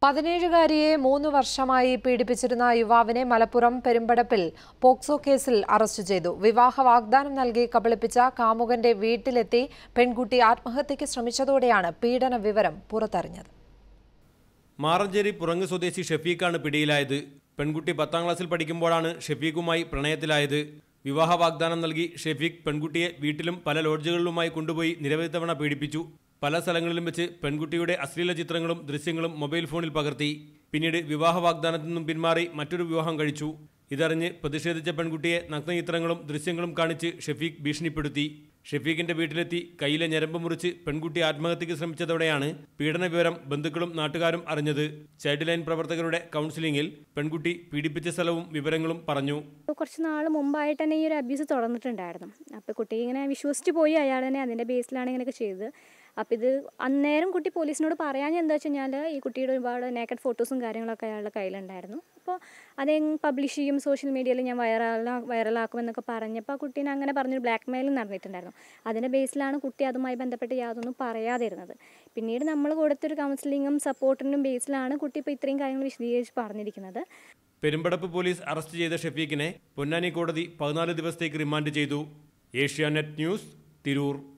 പതിനേഴുകാരിയെ മൂന്ന് വർഷമായി പീഡിപ്പിച്ചിരുന്ന യുവാവിനെ മലപ്പുറം പെരുമ്പടപ്പിൽ പോക്സോ കേസിൽ അറസ്റ്റ് ചെയ്തു വിവാഹ വാഗ്ദാനം നൽകി കബളിപ്പിച്ച കാമുകന്റെ വീട്ടിലെത്തി പെൺകുട്ടി ആത്മഹത്യയ്ക്ക് ശ്രമിച്ചതോടെയാണ് പീഡന വിവരം പുറത്തറിഞ്ഞത് മാറഞ്ചേരി പുറങ്ങ് സ്വദേശി ഷഫീഖാണ് പിടിയിലായത് പെൺകുട്ടി പത്താം ക്ലാസ്സിൽ പഠിക്കുമ്പോഴാണ് ഷഫീഖുമായി പ്രണയത്തിലായത് വിവാഹ വാഗ്ദാനം നൽകി ഷഫീഖ് പെൺകുട്ടിയെ വീട്ടിലും പല ലോഡ്ജുകളിലുമായി കൊണ്ടുപോയി നിരവധി തവണ പീഡിപ്പിച്ചു പല സ്ഥലങ്ങളിലും വെച്ച് പെൺകുട്ടിയുടെ അശ്ലീല ചിത്രങ്ങളും ദൃശ്യങ്ങളും മൊബൈൽ ഫോണിൽ പകർത്തി പിന്നീട് വിവാഹ വാഗ്ദാനത്തിൽ നിന്നും പിന്മാറി മറ്റൊരു വിവാഹം കഴിച്ചു ഇതറിഞ്ഞ് പ്രതിഷേധിച്ച പെൺകുട്ടിയെ നഗ്നചിത്രങ്ങളും ദൃശ്യങ്ങളും കാണിച്ച് ഷഫീഖ് ഭീഷണിപ്പെടുത്തി ഷഫീഖിന്റെ വീട്ടിലെത്തി കയ്യിലെ ഞരമ്പ് മുറിച്ച് പെൺകുട്ടി ആത്മഹത്യയ്ക്ക് ശ്രമിച്ചതോടെയാണ് പീഡന വിവരം ബന്ധുക്കളും നാട്ടുകാരും അറിഞ്ഞത് ചൈൽഡ് ലൈൻ പ്രവർത്തകരുടെ കൗൺസിലിംഗിൽ പെൺകുട്ടി പീഡിപ്പിച്ച സ്ഥലവും വിവരങ്ങളും പറഞ്ഞു കുറച്ച് നാൾ മുമ്പായിട്ട് തന്നെ ഈ ഒരു അബ്യൂസ് തുടർന്നിട്ടുണ്ടായിരുന്നു അപ്പോൾ കുട്ടി ഇങ്ങനെ വിശ്വസിച്ച് പോയി അയാൾ തന്നെ അതിൻ്റെ ബേസിലാണ് ഇങ്ങനെയൊക്കെ ചെയ്തത് അപ്പോൾ ഇത് അന്നേരം കുട്ടി പോലീസിനോട് പറയാൻ എന്താ വെച്ച് കഴിഞ്ഞാൽ ഈ കുട്ടിയുടെ ഒരുപാട് നേക്കഡ് ഫോട്ടോസും കാര്യങ്ങളൊക്കെ അയാളുടെ കയ്യിലുണ്ടായിരുന്നു അപ്പോൾ അത് പബ്ലിഷ് ചെയ്യും സോഷ്യൽ മീഡിയയിൽ ഞാൻ വൈറലാ വൈറലാക്കുമെന്നൊക്കെ പറഞ്ഞപ്പോൾ ആ കുട്ടീനെ അങ്ങനെ പറഞ്ഞൊരു ബ്ലാക്ക് മെയിലും നടന്നിട്ടുണ്ടായിരുന്നു അതിൻ്റെ ബേസിലാണ് കുട്ടി അതുമായി ബന്ധപ്പെട്ട് യാതൊന്നും പറയാതിരുന്നത് പിന്നീട് നമ്മൾ കൊടുത്തൊരു കൗൺസിലിങ്ങും സപ്പോർട്ടിനും ബേസിലാണ് കുട്ടി ഇപ്പോൾ ഇത്രയും കാര്യങ്ങൾ വിശദീകരിച്ച് പറഞ്ഞിരിക്കുന്നത് പെരുമ്പടപ്പ് പോലീസ് അറസ്റ്റ് ചെയ്ത ഷഫീഖിനെ പൊന്നാനി കോടതി പതിനാല് ദിവസത്തേക്ക് റിമാൻഡ് ചെയ്തു ഏഷ്യാനെറ്റ് ന്യൂസ് തിരൂർ